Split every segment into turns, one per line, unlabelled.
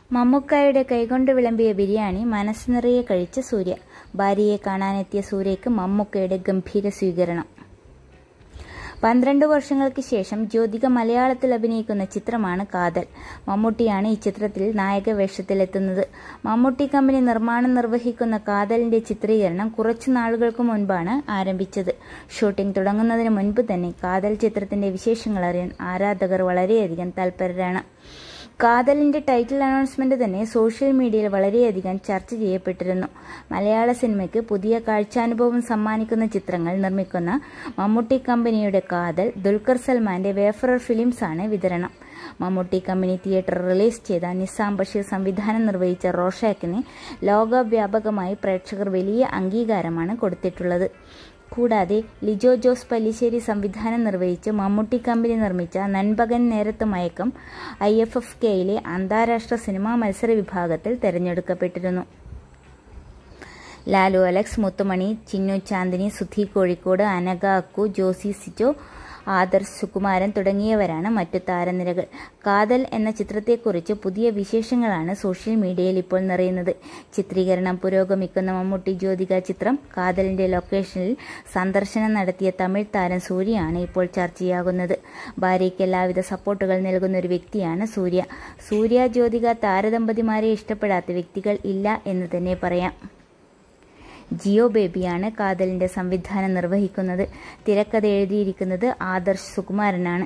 മമ്മൂക്കായുടെ കൈകൊണ്ട് വിളമ്പിയ ബിരിയാണി മനസ്സ് നിറയെ കഴിച്ച സൂര്യ ഭാര്യയെ കാണാനെത്തിയ സൂര്യയ്ക്ക് മമ്മൂക്കയുടെ ഗംഭീര സ്വീകരണം പന്ത്രണ്ട് വർഷങ്ങൾക്ക് ശേഷം ജ്യോതിക മലയാളത്തിൽ അഭിനയിക്കുന്ന ചിത്രമാണ് കാതൽ മമ്മൂട്ടിയാണ് ഈ ചിത്രത്തിൽ നായക വേഷത്തിലെത്തുന്നത് മമ്മൂട്ടി കമ്പനി നിർമ്മാണം നിർവഹിക്കുന്ന കാതലിന്റെ ചിത്രീകരണം കുറച്ചു നാളുകൾക്ക് മുൻപാണ് ആരംഭിച്ചത് ഷൂട്ടിംഗ് തുടങ്ങുന്നതിന് മുൻപ് തന്നെ കാതൽ ചിത്രത്തിന്റെ വിശേഷങ്ങൾ അറിയാൻ ആരാധകർ വളരെയധികം തൽപരരാണ് കാതലിന്റെ ടൈറ്റിൽ അനൗൺസ്മെന്റ് തന്നെ സോഷ്യൽ മീഡിയയിൽ വളരെയധികം ചർച്ച ചെയ്യപ്പെട്ടിരുന്നു മലയാള സിനിമയ്ക്ക് പുതിയ കാഴ്ചാനുഭവം സമ്മാനിക്കുന്ന ചിത്രങ്ങൾ നിർമ്മിക്കുന്ന മമ്മൂട്ടി കമ്പനിയുടെ കാതൽ ദുൽഖർ സൽമാന്റെ വേഫറർ ഫിലിംസ് ആണ് വിതരണം മമ്മൂട്ടി കമ്പനി തിയേറ്റർ റിലീസ് ചെയ്ത നിസാം ബഷീർ സംവിധാനം നിർവഹിച്ച റോഷാക്കിന് ലോകവ്യാപകമായി പ്രേക്ഷകർ വലിയ അംഗീകാരമാണ് കൊടുത്തിട്ടുള്ളത് കൂടാതെ ലിജോ ജോസ് പല്ലിശ്ശേരി സംവിധാനം നിർവഹിച്ച് മമ്മൂട്ടി കമ്പനി നിർമ്മിച്ച നൻപകൻ നേരത്ത് മയക്കം ഐ എഫ് എഫ് കെയിലെ അന്താരാഷ്ട്ര സിനിമാ മത്സര വിഭാഗത്തിൽ തെരഞ്ഞെടുക്കപ്പെട്ടിരുന്നു ലാലു അലക്സ് മുത്തുമണി ചിന്നു ചാന്ദിനി സുധി കോഴിക്കോട് അനഘ അക്കു ജോസി സിജോ ആദർശ് സുകുമാരൻ തുടങ്ങിയവരാണ് മറ്റു താരനിരകൾ കാതൽ എന്ന ചിത്രത്തെക്കുറിച്ച് പുതിയ വിശേഷങ്ങളാണ് സോഷ്യൽ മീഡിയയിൽ ഇപ്പോൾ നിറയുന്നത് ചിത്രീകരണം പുരോഗമിക്കുന്ന മമ്മൂട്ടി ജ്യോതിക ചിത്രം കാതലിന്റെ ലൊക്കേഷനിൽ സന്ദർശനം നടത്തിയ തമിഴ് താരം സൂര്യയാണ് ഇപ്പോൾ ചർച്ചയാകുന്നത് ഭാര്യയ്ക്ക് എല്ലാവിധ സപ്പോർട്ടുകൾ നൽകുന്ന ഒരു വ്യക്തിയാണ് സൂര്യ സൂര്യ ജ്യോതിക താരദമ്പതിമാരെ ഇഷ്ടപ്പെടാത്ത വ്യക്തികൾ ഇല്ല എന്ന് തന്നെ പറയാം ജിയോ ബേബിയാണ് കാതലിന്റെ സംവിധാനം നിർവഹിക്കുന്നത് തിരക്കഥ എഴുതിയിരിക്കുന്നത് ആദർശ് സുകുമാരനാണ്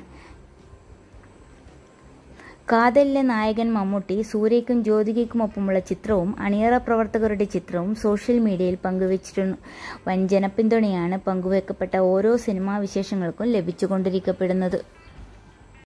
കാതലിലെ നായകൻ മമ്മൂട്ടി സൂര്യയ്ക്കും ജ്യോതികയ്ക്കുമൊപ്പമുള്ള ചിത്രവും അണിയറ പ്രവർത്തകരുടെ ചിത്രവും സോഷ്യൽ മീഡിയയിൽ പങ്കുവച്ചിരുന്നു വൻ ജനപിന്തുണയാണ് പങ്കുവെക്കപ്പെട്ട ഓരോ സിനിമാ വിശേഷങ്ങൾക്കും ലഭിച്ചുകൊണ്ടിരിക്കപ്പെടുന്നത്